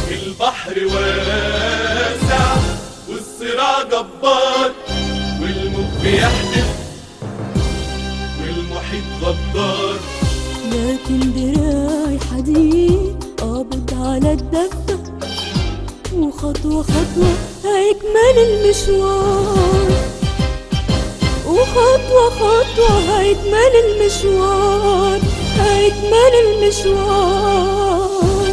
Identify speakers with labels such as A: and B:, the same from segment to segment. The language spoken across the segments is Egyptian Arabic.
A: البحر واسع والصراع جبار والموج بيحدف والمحيط غدار
B: لكن دراعي حديد قابض على الدفة وخطوة خطوة هيكمل المشوار وخطوة خطوة هيكمل المشوار هيكمل المشوار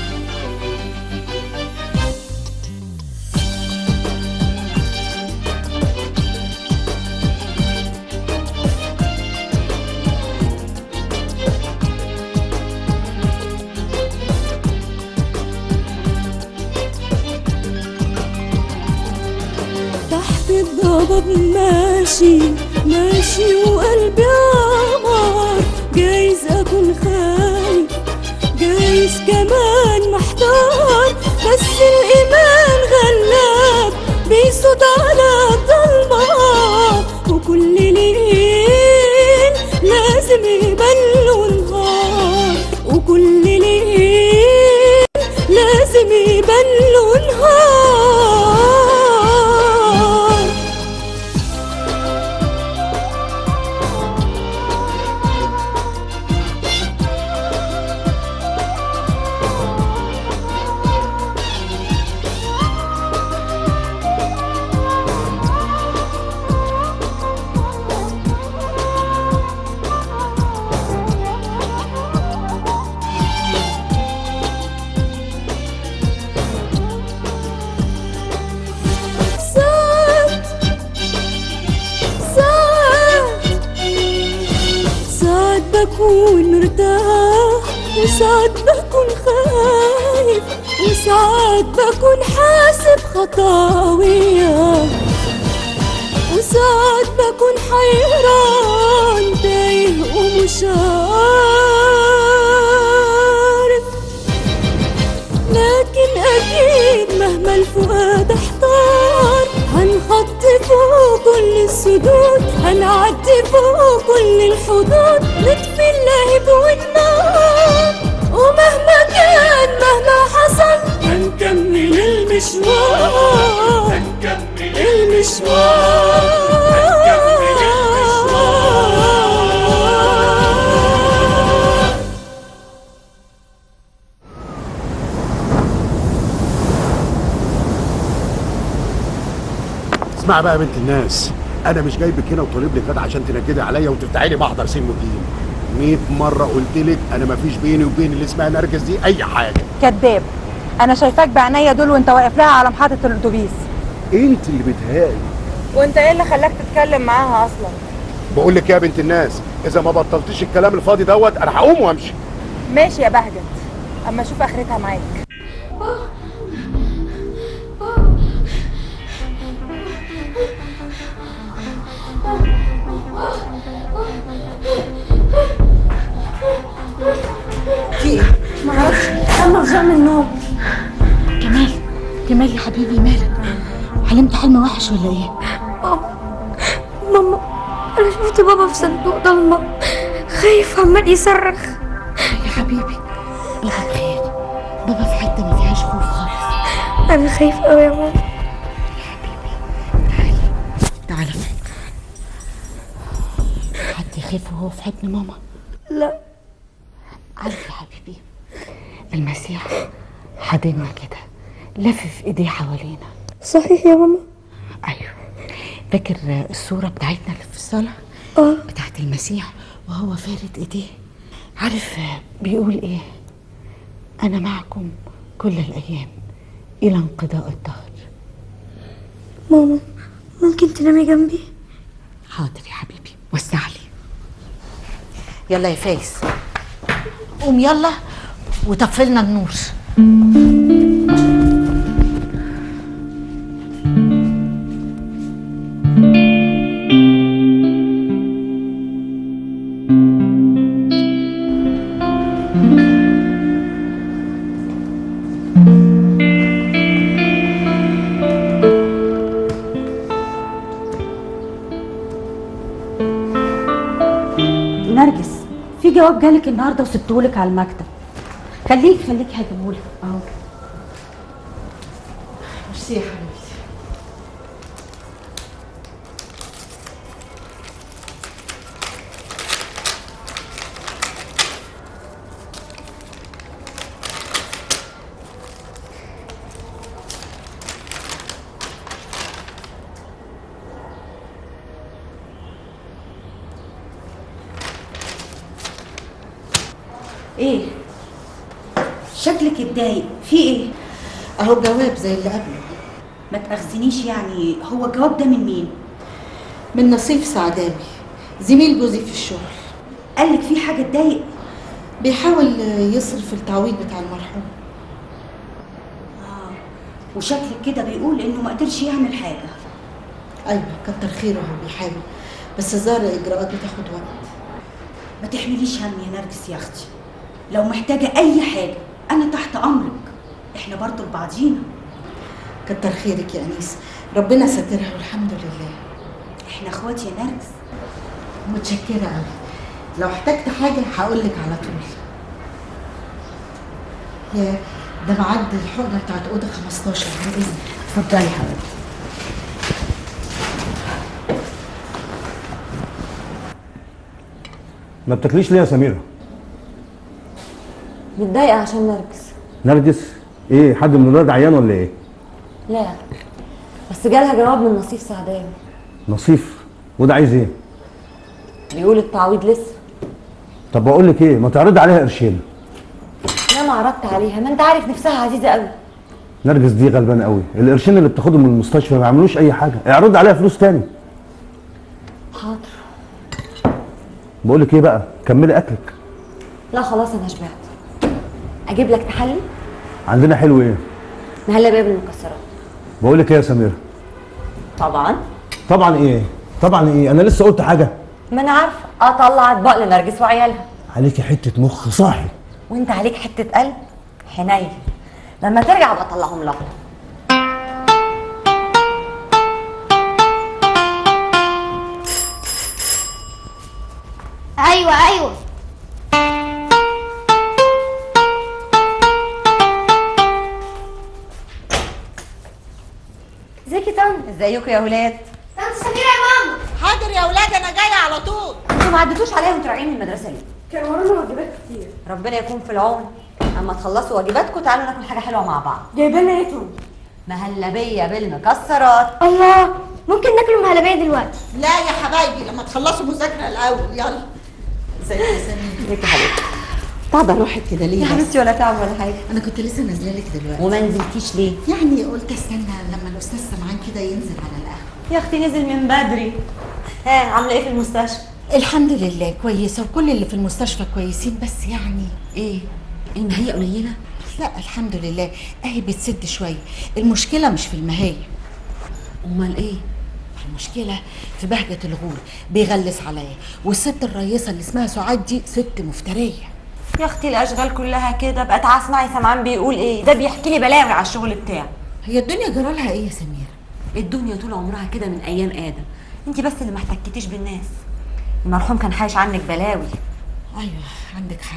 B: تحت الضباب ماشي ماشي وقلبي عمار جايز اكون خايف جايز كمان محتار بس الايمان غلاب بيصوت على الضلمة وكل ليل لازم يبان له نهار وكل ليل لازم يبان له نهار ساعات ساعات ساعات بكون مرتاح وساعات بكون خايف وساعات بكون حاسب خطاوية وساعات بكون حيران تايه ومش عارف لكن أكيد مهما الفؤاد احتار هنحط فوق كل السدود هنعدي فوق كل الحدود نطفي اللهب والنار ومهما كان مهما حصل هنكمل المشوار
A: هنكمل
B: المشوار
C: اسمع بقى يا بنت الناس انا مش جايبك هنا وطالب لك غدا عشان تنكدي عليا وتفتحي لي محضر سين ودين 100 مره قلت لك انا مفيش بيني وبين اللي اسمها نرجس دي اي حاجه
D: كذاب انا شايفاك بعينيا دول وانت واقف لها على محطه الاتوبيس
C: انت اللي بتهاقي
D: وانت ايه اللي خلاك تتكلم معاها اصلا
C: بقول لك يا بنت الناس اذا ما بطلتيش الكلام الفاضي دوت انا هقوم وامشي
D: ماشي يا بهجت اما اشوف اخرتها معاك
B: انا ارجع من النوم
E: كمال كمال يا حبيبي مالك حلمت حلم وحش ولا ايه
B: ماما انا شفت بابا في صندوق ضلمه خايف عمال يصرخ
E: يا حبيبي بابا بخير بابا في حته ما فيهاش خوف خالص
B: انا خايف قوي يا ماما
E: تعالى حد يخاف وهو في حضن ماما
B: لا
E: عارف يا حبيبي المسيح حضننا كده لف في ايديه حوالينا
B: صحيح يا ماما
E: ايوه فاكر الصوره بتاعتنا اللي في الصلاه
B: اه
E: بتاعت المسيح وهو فارد ايديه عارف بيقول ايه انا معكم كل الايام الى انقضاء الدهر
B: ماما ممكن تنامي جنبي
E: حاضر يا حبيبي وسع لي يلا يا فايز قوم يلا وطفلنا النور
F: نرجس في جواب جالك النهارده وسبتهولك على المكتب خليك خليك هجيبهولك اهو
E: ميرسي يا حبيبتي
F: ايه شكلك اتضايق في ايه
E: اهو جواب زي اللي قبله
F: ما تاخذنيش يعني هو الجواب ده من مين
E: من نصيف سعداوي زميل جوزي في الشغل
F: قالك في حاجه تضايق
E: بيحاول يصرف التعويض بتاع المرحوم
F: اه وشكلك كده بيقول انه ما قدرش يعمل حاجه
E: ايوه كتر خيره هو بيحاول بس الظاهر الاجراءات بتاخد وقت
F: ما تحمليش هم يا نرجس يا اختي لو محتاجه اي حاجه انا تحت امرك احنا برضه لبعضينا
E: كتر خيرك يا انيس ربنا سترها والحمد لله
F: احنا اخوات يا نرجس
E: متشكره قوي لو احتجت حاجه هقول لك على طول يا ده ميعاد الحقنه بتاعت اوضه 15 عن اذنك اتفضلي يا حبيبتي
G: ما بتاكليش ليه يا سميرة؟
B: متضايقة عشان نرجس
G: نرجس ايه حد من الولاد عيان ولا ايه؟
B: لا بس جالها جواب من نصيف سعداوي
G: نصيف وده عايز ايه؟
B: بيقول التعويض لسه
G: طب بقول لك ايه ما تعرضي عليها قرشين
B: انا ما عرضت عليها ما انت عارف نفسها عزيزة قوي
G: نرجس دي غلبانه قوي القرشين اللي بتاخدهم من المستشفى ما بيعملوش اي حاجه اعرضي عليها فلوس تاني
B: حاضر
G: بقول لك ايه بقى كملي اكلك
B: لا خلاص انا شبعت اجيب لك تحلي
G: عندنا حلو ايه؟
B: نهلا بيها بالمكسرات
G: بقول لك ايه يا سميرة؟
B: طبعا
G: طبعا ايه؟ طبعا ايه؟ انا لسه قلت حاجه
B: ما انا عارفه اطلع اطباق لنرجس وعيالها
G: عليكي حته مخ صاحي
B: وانت عليك حته قلب حنين لما ترجع ابقى اطلعهم لها
H: ايوه ايوه ازيك يا طنط
D: ازيكم يا ولاد
H: طنط سميرة يا ماما
D: حاضر يا ولاد انا جايه على طول
B: انتوا ما عدتوش عليها وانتوا راجعين من المدرسه ليه
H: كان ورانا واجبات كتير
B: ربنا يكون في العون اما تخلصوا واجباتكم تعالوا ناكل حاجه حلوه مع بعض
H: جايبه لنا ايه طنط
B: مهلبيه بالمكسرات
H: الله ممكن ناكل مهلبيه دلوقتي
D: لا يا حبايبي لما تخلصوا مذاكره الاول يلا ازيك يا سمير
B: ازيك يا حبيبتي
E: تعبه روحك كده ليه
B: يا
E: بس؟
B: حبيبتي ولا تعب ولا حاجه
E: انا كنت لسه نازله لك دلوقتي
B: وما نزلتيش ليه
E: يعني قلت استنى لما الاستاذ سمعان كده ينزل على القهوه
B: يا اختي نزل من بدري ها عامله ايه في المستشفى
E: الحمد لله كويسه وكل اللي في المستشفى كويسين بس يعني
B: ايه المهيه قليله
E: لا الحمد لله اهي بتسد شويه المشكله مش في المهايه
B: امال ايه
E: المشكله في بهجه الغول بيغلس عليا والست الرئيسه اللي اسمها سعاد دي ست مفتريه
B: يا اختي الاشغال كلها كده بقى تعالي اسمعي سمعان بيقول ايه ده بيحكي لي بلاوي على الشغل بتاعه
E: هي الدنيا جرالها ايه يا سميره
B: الدنيا طول عمرها كده من ايام ادم انت بس اللي ما احتكتيش بالناس المرحوم كان حايش عنك بلاوي
E: ايوه عندك حق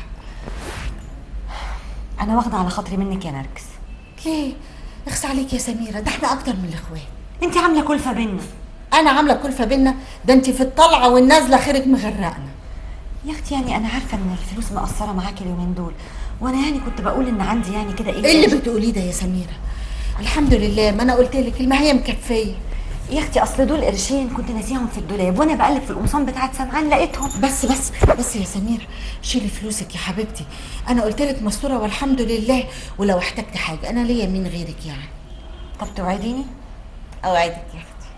B: انا واخده على خاطري منك يا نرجس
E: ليه اخس عليك يا سميره ده احنا اكتر من الاخوات
B: انت عامله كلفه بينا
E: انا عامله كلفه بينا ده انت في الطلعه والنازله خيرك مغرقنا
B: يا اختي يعني انا عارفه ان الفلوس مقصره معاكي اليومين دول وانا يعني كنت بقول ان عندي يعني كده ايه
E: ايه اللي بتقوليه ده يا سميره الحمد لله ما انا قلت لك المهيه مكفيه
B: يا اختي اصل دول قرشين كنت ناسيهم في الدولاب وانا بقلب في القمصان بتاعت سمعان لقيتهم
E: بس بس بس يا سميره شيلي فلوسك يا حبيبتي انا قلت لك مستوره والحمد لله ولو احتجت حاجه انا ليا مين غيرك يعني
B: طب توعديني
E: اوعدك يا اختي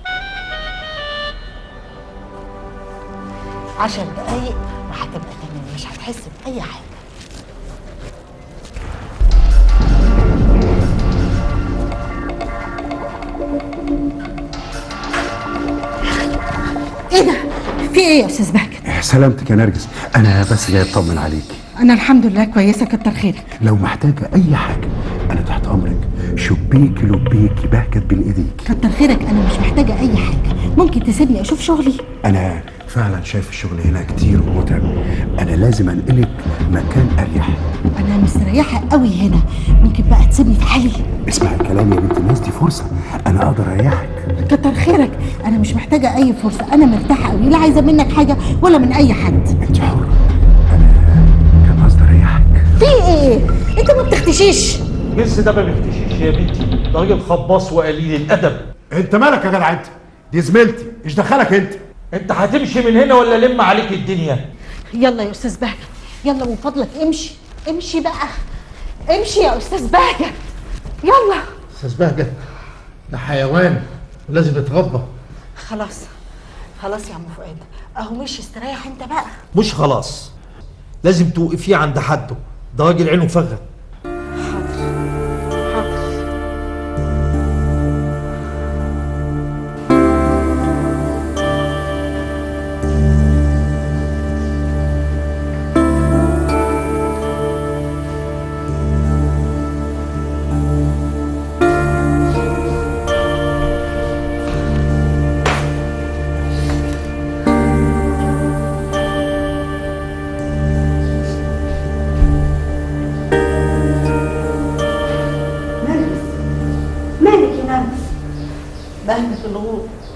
E: عشر دقايق وهتبقى تمام مش هتحس باي حاجه ايه ده في ايه يا استاذ بهجت
C: سلامتك يا نرجس انا بس جاي اطمن عليك
E: انا الحمد لله كويسه كتر خيرك
C: لو محتاجه اي حاجه انا تحت امرك شبيكي لبيكي بهجت بين ايديك
E: كتر خيرك انا مش محتاجه اي حاجه ممكن تسيبني اشوف شغلي
C: انا فعلا شايف الشغل هنا كتير ومتعب انا لازم انقلك مكان اريح
E: انا مستريحه قوي هنا ممكن بقى تسيبني في حالي
C: اسمع الكلام يا بنت الناس دي فرصه انا اقدر اريحك
E: كتر خيرك انا مش محتاجه اي فرصه انا مرتاحه قوي لا عايزه منك حاجه ولا من اي حد
C: انت حره انا كان قصدي اريحك
E: في ايه انت ما بتختشيش
I: جنس ده ما بيختشيش يا بنتي ده راجل خباص وقليل الادب
C: انت مالك يا جدع انت دي زميلتي ايش دخلك انت
I: انت هتمشي من هنا ولا لم عليك الدنيا
E: يلا يا استاذ بهجت يلا من فضلك امشي امشي بقى امشي يا استاذ بهجت يلا
J: استاذ بهجت ده حيوان ولازم يتربى
E: خلاص خلاص يا عم فؤاد اهو مش استريح انت بقى
I: مش خلاص لازم توقفيه عند حده ده راجل عينه فغت
F: نرجس مالك يا نرجس
E: بهجت الغول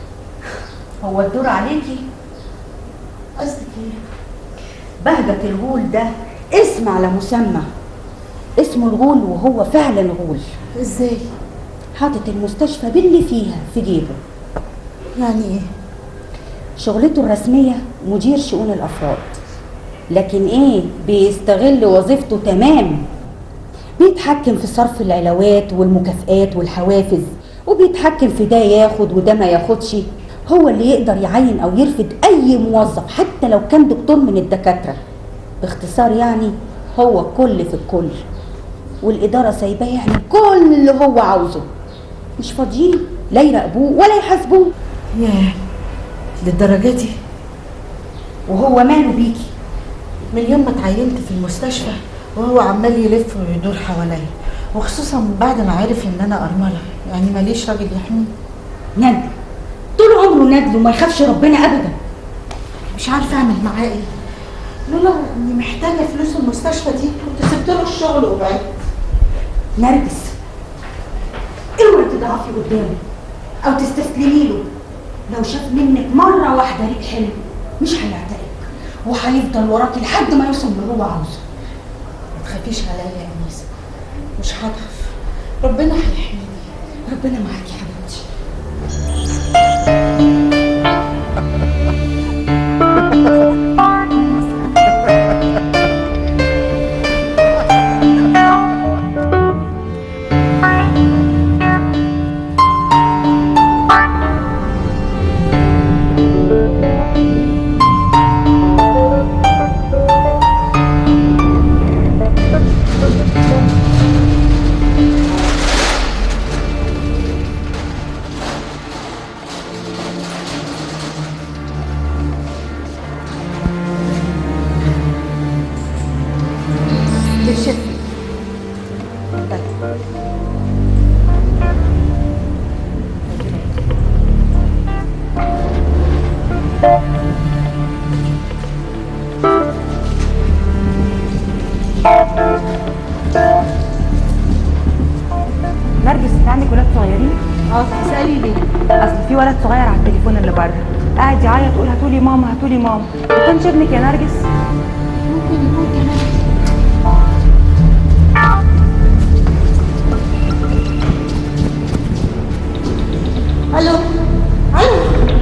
F: هو الدور عليكي
E: قصدك ايه
F: بهجة الغول ده اسم على مسمى اسمه الغول وهو فعلا غول
E: ازاي
F: حاطط المستشفى باللي فيها في جيبه
E: يعني ايه
F: شغلته الرسمية مدير شؤون الأفراد لكن إيه بيستغل وظيفته تمام بيتحكم في صرف العلاوات والمكافآت والحوافز وبيتحكم في ده ياخد وده ما ياخدش هو اللي يقدر يعين أو يرفض أي موظف حتى لو كان دكتور من الدكاترة باختصار يعني هو كل في الكل والإدارة سايباه يعمل كل اللي هو عاوزه مش فاضيين لا يراقبوه ولا يحاسبوه
E: ياه للدرجه دي
F: وهو ماله بيكي
E: من يوم ما اتعينت في المستشفى وهو عمال يلف ويدور حواليا وخصوصا بعد ما عرف ان انا ارمله يعني ماليش راجل يحميني
F: ندل طول عمره ندل وما يخافش ربنا ابدا
E: مش عارفه اعمل معاه ايه لولا اني محتاجه فلوس المستشفى دي كنت سبت له الشغل وبعدت
F: نرجس اوعي تضعفي قدامه او تستسلمي له لو شاف منك مره واحده ريق حلو مش هيعترك وهيفضل وراكي لحد ما يوصل اللي هو عاوزه
E: ما تخافيش عليا يا انيسه مش هضعف ربنا هيحميني
F: ربنا معاكي يا حبيبتي
E: بالشفا
K: نرجس انت عندك ولاد صغيرين؟
E: اه تسالي ليه
K: اصل في ولد صغير على التليفون اللي بره قاعد يعيط يقول هاتولي ماما هاتولي ماما يكونش ابنك يا نرجس
E: ممكن يكون كمان الو الو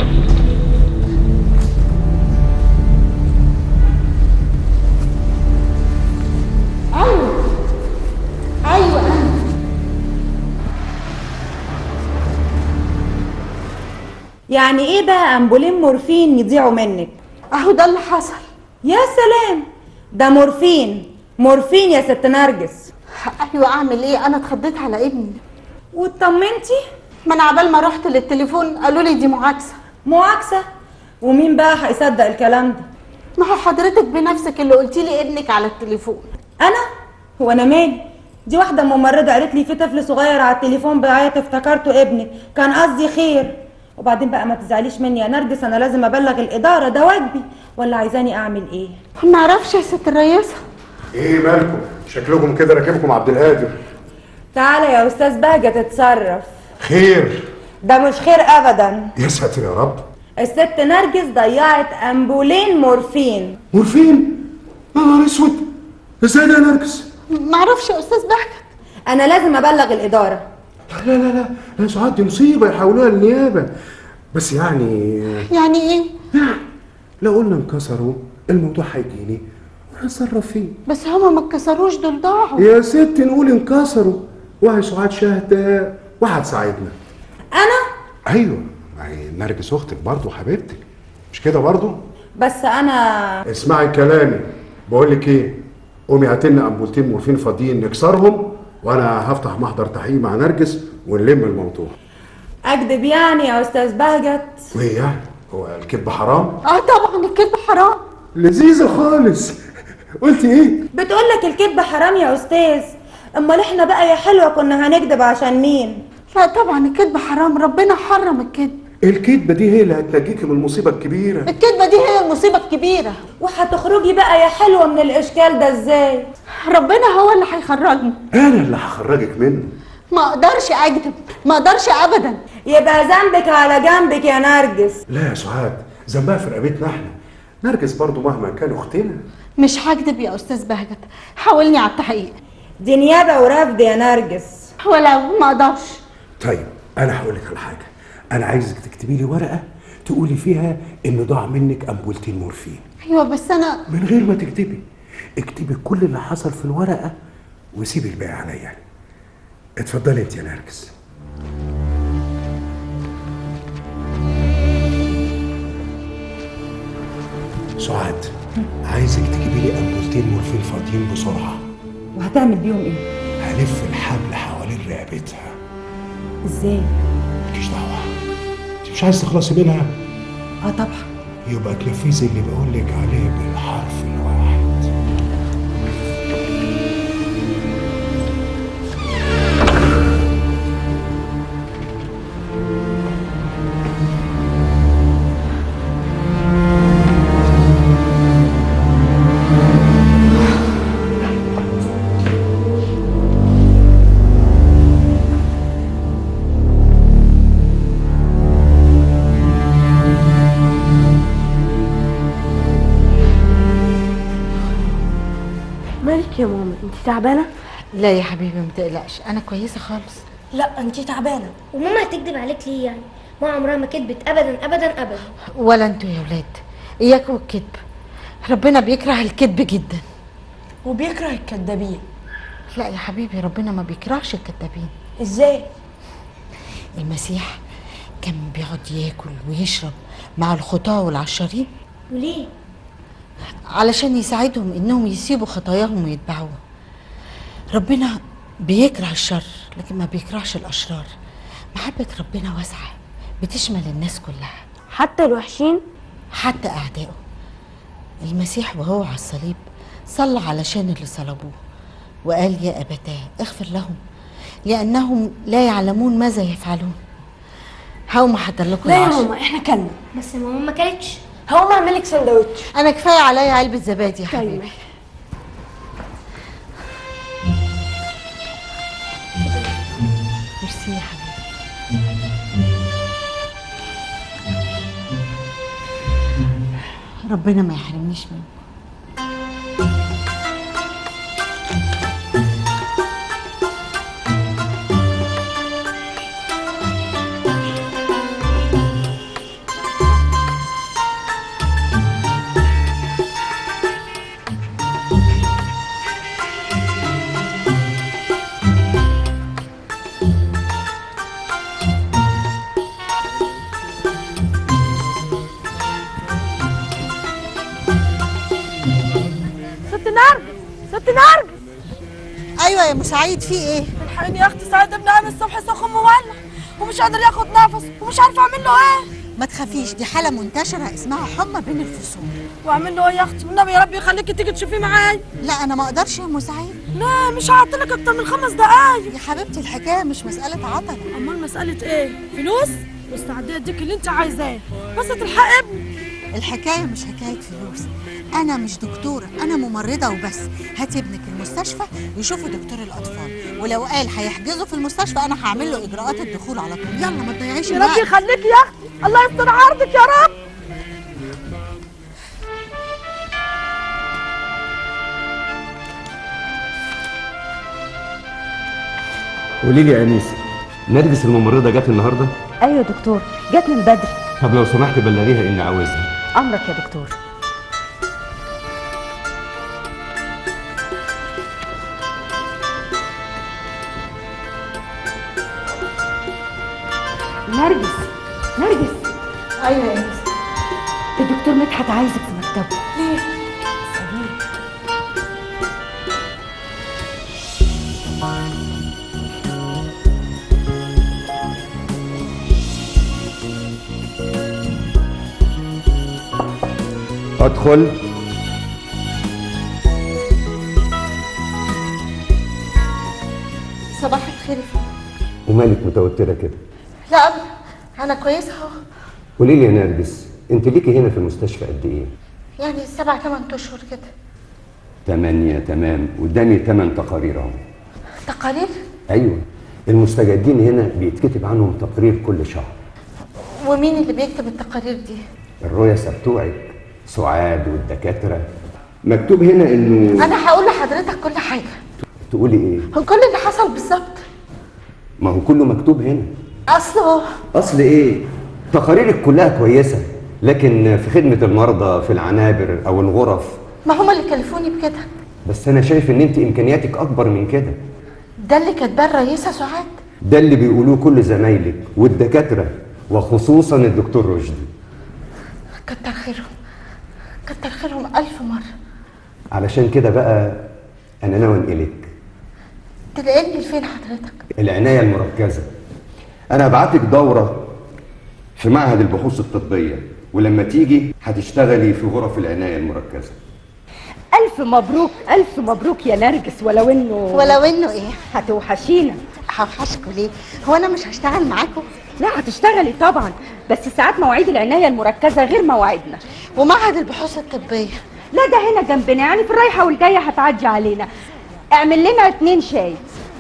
E: الو ايوه انا
K: يعني ايه بقى امبولين مورفين يضيعوا منك
E: اهو ده اللي حصل
K: يا سلام ده مورفين مورفين يا ست نرجس
E: ايوه اعمل ايه انا اتخضيت على ابني
K: واطمنتي
E: ما انا عبال ما رحت للتليفون قالوا لي دي معاكسه
K: معاكسه ومين بقى هيصدق الكلام ده
E: ما هو حضرتك بنفسك اللي قلتي لي ابنك على التليفون
K: انا هو انا مالي
F: دي واحده ممرضه قالت لي في طفل صغير على التليفون بيعيط افتكرته ابنك كان قصدي خير وبعدين بقى ما تزعليش مني يا نرجس انا لازم ابلغ الاداره ده واجبي ولا عايزاني اعمل ايه
E: ما اعرفش يا ست الرئيسه
C: ايه مالكم شكلكم كده راكبكم عبد القادر
F: تعالى يا استاذ بهجه تتصرف
C: خير
F: ده مش خير ابدا
C: يا ساتر يا رب
F: الست نرجس ضيعت امبولين مورفين
C: مورفين يا نهار اسود ازاي ده يا نرجس
E: ما اعرفش يا استاذ بهجت
F: انا لازم ابلغ الاداره
C: لا لا لا لا سعاد دي مصيبه يحولوها للنيابه بس يعني
E: يعني ايه
C: لو قلنا انكسروا الموضوع هيجيني وهنتصرف فيه
E: بس هما ما اتكسروش دول ضاعوا
C: يا ست نقول انكسروا وهي سعاد شاهده وهتساعدنا
F: انا
C: ايوه ما هي نرجس اختك برضه حبيبتك مش كده برضه
F: بس انا
C: اسمعي كلامي بقول لك ايه قومي هات لنا امبولتين مورفين فاضيين نكسرهم وانا هفتح محضر تحقيق مع نرجس ونلم الموضوع
F: اكذب يعني يا استاذ بهجت
C: وايه يعني هو الكذب حرام
E: اه طبعا الكذب حرام
C: لذيذه خالص قلتي ايه
F: بتقول لك الكذب حرام يا استاذ امال احنا بقى يا حلوه كنا هنكذب عشان مين
E: لا طبعا الكذب حرام ربنا حرم الكذب
C: الكذبه دي هي اللي هتنجيكي من المصيبه الكبيره
E: الكذبه دي هي المصيبه الكبيره
F: وهتخرجي بقى يا حلوه من الاشكال ده ازاي
E: ربنا هو اللي هيخرجني
C: انا اللي هخرجك منه
E: ما اقدرش اكذب ما اقدرش ابدا
F: يبقى ذنبك على جنبك يا نرجس
C: لا يا سعاد ذنبها في رقبتنا احنا نرجس برضه مهما كان اختنا
E: مش هكذب يا استاذ بهجت حاولني على التحقيق
F: دي نيابه ورفض يا نرجس
E: ولا ما اقدرش
C: طيب انا هقول لك على حاجه انا عايزك تكتبي لي ورقه تقولي فيها ان ضاع منك امبولتين مورفين
E: ايوه بس انا
C: من غير ما تكتبي اكتبي كل اللي حصل في الورقه وسيبي الباقي عليا اتفضلي انت يا نرجس سعاد عايزك تجيبي لي امبولتين مورفين فاضيين بسرعه
F: وهتعمل بيهم ايه
C: هلف الحبل حوالين رقبتها
F: ازاي
C: مالكيش دعوه انت مش عايز تخلصي منها
F: اه طبعا
C: يبقى تنفذي اللي بقول لك عليه بالحرف الواحد
B: مالك يا ماما انت تعبانه
E: لا يا حبيبي ما تقلقش انا كويسه خالص
H: لا انت تعبانه وماما هتكذب عليك ليه يعني ما عمرها ما كذبت ابدا ابدا ابدا
E: ولا انتوا يا ولاد اياكوا الكذب ربنا بيكره الكذب جدا
B: وبيكره الكدابين
E: لا يا حبيبي ربنا ما بيكرهش الكذابين
B: ازاي
E: المسيح كان بيقعد ياكل ويشرب مع الخطاة والعشارين
H: وليه
E: علشان يساعدهم انهم يسيبوا خطاياهم ويتبعوه ربنا بيكره الشر لكن ما بيكرهش الاشرار محبة ربنا واسعة بتشمل الناس كلها
B: حتى الوحشين
E: حتى اعدائه المسيح وهو على الصليب صلى علشان اللي صلبوه وقال يا ابتاه اغفر لهم لانهم لا يعلمون ماذا يفعلون هقوم احضر لكم
B: لا يا
E: العشاء.
B: ماما احنا كلنا
H: بس ماما ما كلتش
B: هقوم اعمل لك سندوتش
E: انا كفايه عليا علبه زبادي يا حبيبي ميرسي يا حبيبي ربنا ما يحرمنيش منه
B: ست نرجس ست نرجس
E: ايوه يا مساعيد في ايه
B: الحقيني يا اختي سعيد ابن عامل الصبح سخن مولع ومش قادر ياخد نفس ومش عارفه اعمل له ايه
E: ما تخافيش دي حاله منتشره اسمها حمى بين الفصول
B: واعمل له ايه يا اختي والنبي يا رب يخليكي تيجي تشوفيه معايا
E: لا انا ما اقدرش يا مساعيد
B: لا مش هعطلك اكتر من خمس دقايق
E: يا حبيبتي الحكايه مش مساله عطل
B: امال مساله ايه فلوس مستعده اديك اللي انت عايزاه بس تلحق ابني
E: الحكايه مش حكايه فلوس انا مش دكتوره انا ممرضه وبس هاتي ابنك المستشفى يشوفوا دكتور الاطفال ولو قال هيحجزه في المستشفى انا هعمل له اجراءات الدخول على طول يلا ما تضيعيش
B: يا رب
E: الوقت
B: يخليك يا اختي الله يستر عرضك يا رب
L: قولي لي يا انيسه نرجس الممرضه جت النهارده
F: ايوه دكتور جت من بدري
L: طب لو سمحت بلغيها اني عاوزها
F: امرك يا دكتور نرجس نرجس
B: ايوه يا انس
F: الدكتور مدحت عايزك في مكتبه
B: ليه
L: ادخل
E: صباح الخير يا فندم.
L: ومالك متوتره كده
E: لا ابدا انا كويسه اهو
L: قولي لي يا نرجس انت ليكي هنا في المستشفى قد ايه
E: يعني سبع ثمان اشهر كده
L: تمانية تمام قدامي تمن تقارير اهو
E: تقارير
L: ايوه المستجدين هنا بيتكتب عنهم تقرير كل شهر
E: ومين اللي بيكتب التقارير دي
L: الرؤساء بتوعك سعاد والدكاتره مكتوب هنا انه
E: انا هقول لحضرتك كل حاجه
L: تقولي ايه
E: هو كل اللي حصل بالظبط
L: ما هو كله مكتوب هنا
E: اصله
L: اصل ايه تقاريرك كلها كويسه لكن في خدمه المرضى في العنابر او الغرف
E: ما هما اللي كلفوني بكده
L: بس انا شايف ان انت امكانياتك اكبر من كده
E: ده اللي كاتباه الرئيسه سعاد
L: ده اللي بيقولوه كل زمايلك والدكاتره وخصوصا الدكتور رشدي
E: كتر خيرهم كتر خيرهم الف مره
L: علشان كده بقى انا ناوي انقلك
E: تلاقيني لفين حضرتك
L: العنايه المركزه انا هبعتك دوره في معهد البحوث الطبيه ولما تيجي هتشتغلي في غرف العنايه المركزه
F: الف مبروك الف مبروك يا نرجس ولو انه
E: ولو انه ايه
F: هتوحشينا
E: هوحشكوا ليه هو انا مش هشتغل معاكم
F: لا هتشتغلي طبعا بس ساعات مواعيد العنايه المركزه غير مواعيدنا
E: ومعهد البحوث الطبيه
F: لا ده هنا جنبنا يعني في الرايحه والجايه هتعدي علينا اعمل لنا اتنين شاي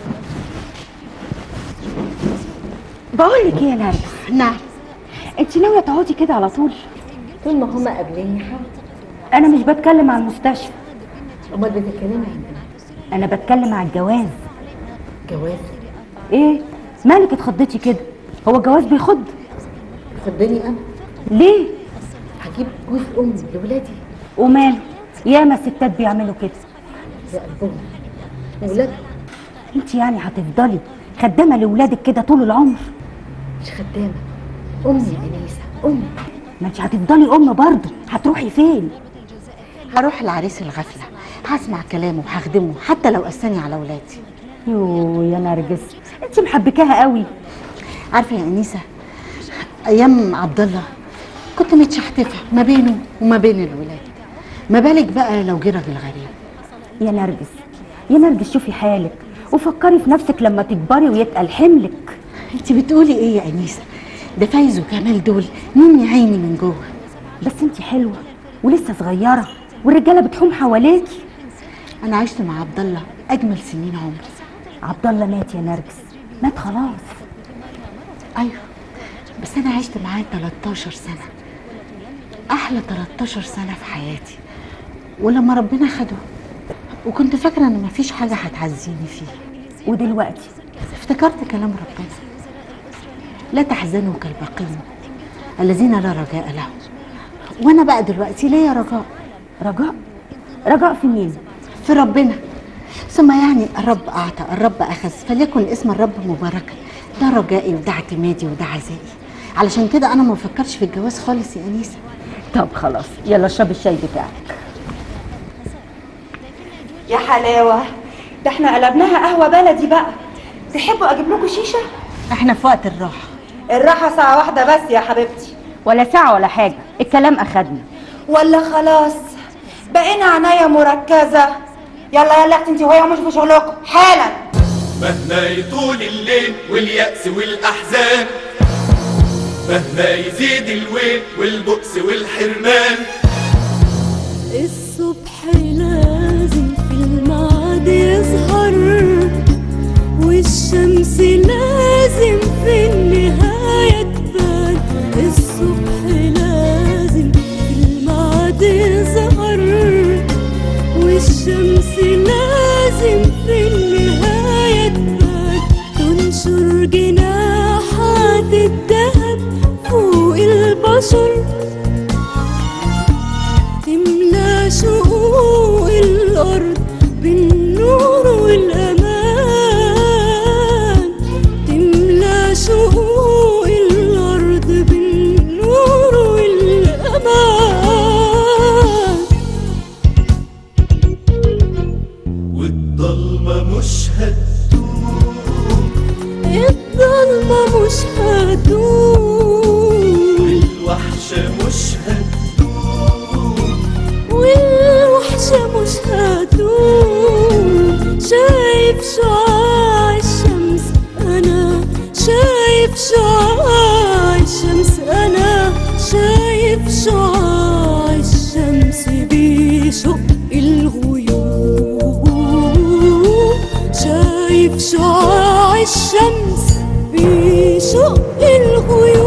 F: بقول لك ايه يا نرجس
E: نعم
F: انت ناويه تقعدي كده على طول
B: طول ما هما قابليني حاضر
F: انا مش بتكلم عن المستشفى
B: امال بتتكلمي عن ايه
F: انا بتكلم عن الجواز
B: جواز
F: ايه مالك اتخضيتي كده هو الجواز بيخض
B: خدني انا
F: ليه
B: هجيب جوز ام لولادي
F: وماله ياما ستات بيعملوا كده
B: يا قلبهم ولادهم
F: انت يعني هتفضلي خدامه لاولادك كده طول العمر
B: مش خدامه امي يا انيسه امي
F: ما انت هتفضلي ام برضه هتروحي فين
E: هروح العريس الغفله هسمع كلامه وهخدمه حتى لو قساني على ولادي
F: يو يا نرجس انت محبكاها قوي
E: عارفه يا انيسه ايام عبد الله كنت متشحتفه ما بينه وما بين الولاد ما بالك بقى لو جه راجل غريب
F: يا نرجس يا نرجس شوفي حالك وفكري في نفسك لما تكبري ويتقل حملك
E: انت بتقولي ايه يا انيسه ده فايز وكمال دول مين يا عيني من جوه
F: بس انت حلوه ولسه صغيره والرجاله بتحوم حواليكي
E: انا عشت مع عبد الله اجمل سنين عمري
F: عبد الله مات يا نرجس مات خلاص
E: ايوه بس انا عشت معاه 13 سنه احلى 13 سنه في حياتي ولما ربنا خده وكنت فاكره ان مفيش حاجه هتعزيني فيه
F: ودلوقتي
E: افتكرت كلام ربنا لا تحزنوا كالباقين الذين لا رجاء لهم وانا بقى دلوقتي ليا رجاء
F: رجاء رجاء في مين
E: في ربنا ثم يعني الرب اعطى الرب اخذ فليكن اسم الرب مباركا ده رجائي وده اعتمادي وده عزائي علشان كده انا ما بفكرش في الجواز خالص يا انيسه
F: طب خلاص يلا اشربي الشاي بتاعك
K: يا حلاوة ده احنا قلبناها قهوة بلدي بقى تحبوا اجيب لكم شيشة؟
E: احنا في وقت الراحه
K: الراحة ساعة واحدة بس يا حبيبتي
F: ولا ساعة ولا حاجة الكلام أخدنا
K: ولا خلاص بقينا عناية مركزة يلا يلا انت وهي قوموا شوفوا شغلكم حالا
A: مهما يطول الليل واليأس والأحزان مهما يزيد الويل والبؤس والحرمان
M: الصبح لازم في الميعاد يظهر والشمس لازم في النهاية تبان الصبح لازم في الميعاد يظهر والشمس لازم في النهاية تبان تنشر جناحات الذهب فوق البشر تملى شقوق الأرض بالنور والأمان تملى شقوق الأرض بالنور والأمان
A: والضلمة مش هتدوم
M: الضلمة مش هتدوم
A: والوحشة مش هتدوم
M: والوحشة مش هتدوم شايف شعاع الشمس أنا شايف شعاع الشمس أنا شايف شعاع الشمس بيشق الغيوم شايف شعاع الشمس بيشق الغيوم